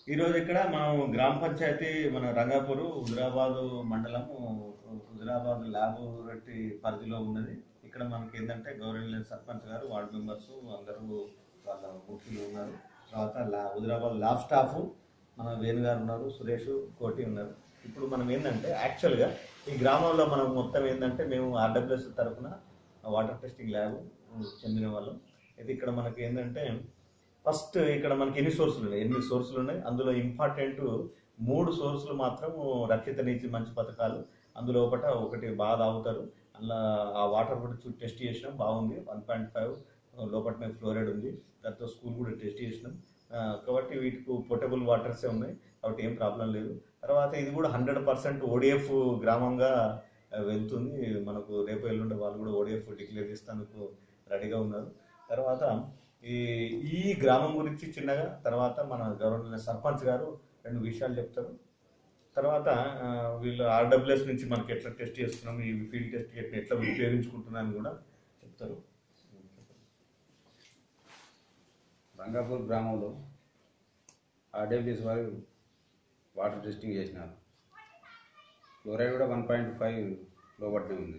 ఈరోజు ఇక్కడ మనం గ్రామ పంచాయతీ మన రంగాపూర్ హుజరాబాద్ మండలము హుజరాబాద్ లాబొరేటరీ పరిధిలో ఉన్నది ఇక్కడ మనకి ఏంటంటే గౌరవ సర్పంచ్ గారు వార్డు మెంబర్స్ అందరూ వాళ్ళ ముఖ్యులు ఉన్నారు తర్వాత లా హుజరాబాద్ ల్యాబ్ స్టాఫ్ మన వేణు గారు ఉన్నారు సురేష్ కోటి ఉన్నారు ఇప్పుడు మనం ఏంటంటే యాక్చువల్గా ఈ గ్రామంలో మనం మొత్తం ఏంటంటే మేము ఆర్డబ్ల్యూఎస్ తరఫున వాటర్ టెస్టింగ్ ల్యాబ్ చెందిన వాళ్ళం అయితే ఇక్కడ మనకి ఏంటంటే ఫస్ట్ ఇక్కడ మనకి ఎన్ని సోర్సులు ఉన్నాయి ఎనిమిది సోర్సులు ఉన్నాయి అందులో ఇంపార్టెంట్ మూడు సోర్సులు మాత్రం రక్షిత నీతి మంచి పథకాలు అందులో ఒకట ఒకటి బాగా తాగుతారు అందులో ఆ వాటర్ కూడా చూ టెస్ట్ చేసినాం బాగుంది వన్ పాయింట్ ఫైవ్ లోపలనే ఫ్లోరైడ్ ఉంది దాంతో స్కూల్ కూడా టెస్ట్ చేసినాం ఆ, కాబట్టి వీటికి పొటబుల్ వాటర్సే ఉన్నాయి కాబట్టి ఏం ప్రాబ్లం లేదు తర్వాత ఇది కూడా హండ్రెడ్ పర్సెంట్ ఓడిఎఫ్ గ్రామంగా ఆ, వెళ్తుంది మనకు రేపు ఎల్లుండి వాళ్ళు కూడా ఓడిఎఫ్ డిక్లేర్ చేస్తానికి రెడీగా ఉన్నారు తర్వాత ఈ ఈ గ్రామం గురించి చిన్నగా తర్వాత మన గవర్నర్ సర్పంచ్ గారు రెండు విషయాలు చెప్తారు తర్వాత ఆ, వీళ్ళు ఆర్డబ్ల్యూఎస్ నుంచి మనకి ఎట్లా టెస్ట్ చేస్తున్నాం ఈ ఫీల్డ్ టెస్ట్ ఎట్లా ఎట్లా ఉపయోగించుకుంటున్నాను కూడా చెప్తారు రంగాపూర్ గ్రామంలో ఆర్డబ్ల్యూఎస్ వారు వాటర్ టెస్టింగ్ చేసినారు ఫ్లోరైడ్ కూడా వన్ పాయింట్ ఫైవ్ లోబట్టే ఉంది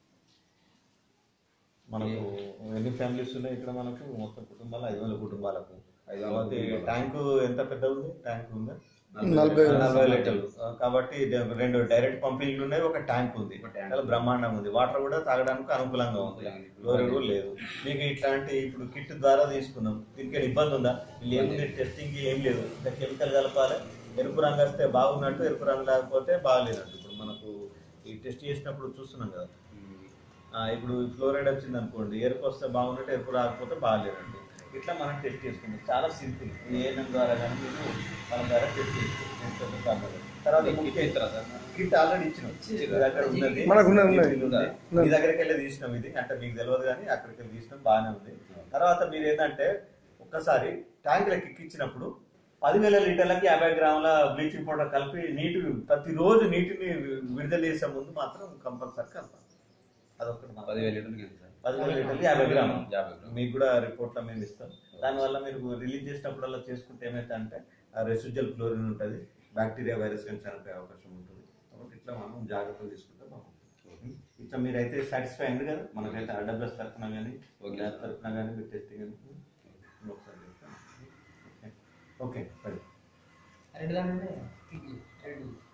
మనకు ఎన్ని ఫ్యామిలీస్ ఉన్నాయి ఇక్కడ మనకు మొత్తం కుటుంబాలు ఐదు వందల కుటుంబాలకు ఐదు వందల తర్వాత కుటుంబాలు. ట్యాంకు ఎంత పెద్ద ఉంది ట్యాంక్ ఉందా నలభై నలభై లీటర్లు ఆ, కాబట్టి దే- రెండు డైరెక్ట్ పంపింగ్లు ఉన్నాయి ఒక ట్యాంక్ ఉంది ఒక ట్యాంక్. చాలా బ్రహ్మాండంగా ఉంది వాటర్ కూడా తాగడానికి అనుకూలంగా ఉంది అనుకూలంగా ఉంది. ఫ్లోరైడ్ కూడా లేదు మీకు ఇట్లాంటి ఇప్పుడు కిట్ ద్వారా తీసుకున్నాం దీనికి ఏమైనా ఇబ్బంది ఉందా వీళ్ళు ఏముంది టెస్టింగ్ ఏం లేదు ఇంకా కెమికల్ కలపాలి ఎరుపు రంగు వస్తే బాగున్నట్టు ఎరుపు రంగు లేకపోతే బాగలేనట్టు ఇప్పుడు మనకు ఈ టెస్ట్ చేసినప్పుడు చూస్తున్నాం కదా ఆ, ఇప్పుడు ఫ్లోరైడ్ వచ్చింది అనుకోండి ఎరుపు వస్తే బాగున్నట్టు ఎరుపు రాకపోతే బాగలేనట్టు ఇట్లా మనం టెస్ట్ చేసుకుంటాం చాలా సింపుల్ ఏఎన్ఎం ద్వారా కానీ మీరు మన ద్వారా టెస్ట్ చేసుకుంటాం తర్వాత ముఖ్య కిట్ ఆల్రెడీ ఇచ్చినాం మీ దగ్గర ఉన్నది మనకు ఉన్నది, ఉన్నది. ఇది ఉంది. మీ దగ్గరికి వెళ్ళి తీసినాం ఇది అంటే మీకు తెలియదు కానీ అక్కడికి వెళ్ళి తీసినాం బాగానే ఉంది తర్వాత మీరు ఏంటంటే ఒక్కసారి ట్యాంకులకి ఎక్కించినప్పుడు పదివేల లీటర్లకి యాభై గ్రాముల బ్లీచింగ్ పౌడర్ కలిపి నీటి ప్రతిరోజు నీటిని విడుదల చేసే ముందు మాత్రం కంపల్సరీ కలపాలి అదొకటి మాత్రం. పదివేల లీటర్లు ఎంత సార్ పదివేల లీటర్లు యాభై గ్రాములు యాభై గ్రాములు. మీకు కూడా రిపోర్ట్లో మేము ఇస్తాం దానివల్ల మీరు రిలీజ్ చేసినప్పుడల్లా చేసుకుంటే ఏమైతే అంటే రెసిడ్యువల్ క్లోరిన్ ఉంటుంది బ్యాక్టీరియా వైరస్ కానీ చనిపోయే అవకాశం ఉంటుంది కాబట్టి ఇట్లా మనం జాగ్రత్తలు తీసుకుంటే బాగుంటుంది ఇట్లా మీరైతే సాటిస్ఫై అయింది కదా మనకైతే ఆర్డబ్ల్యూఎస్ తరఫున కానీ ఓకే. ల్యాబ్ తరఫున కానీ మీరు టెస్టింగ్ కానీ ఒకసారి చెప్తాను. ఓకే సరే రెండు దాని రెండు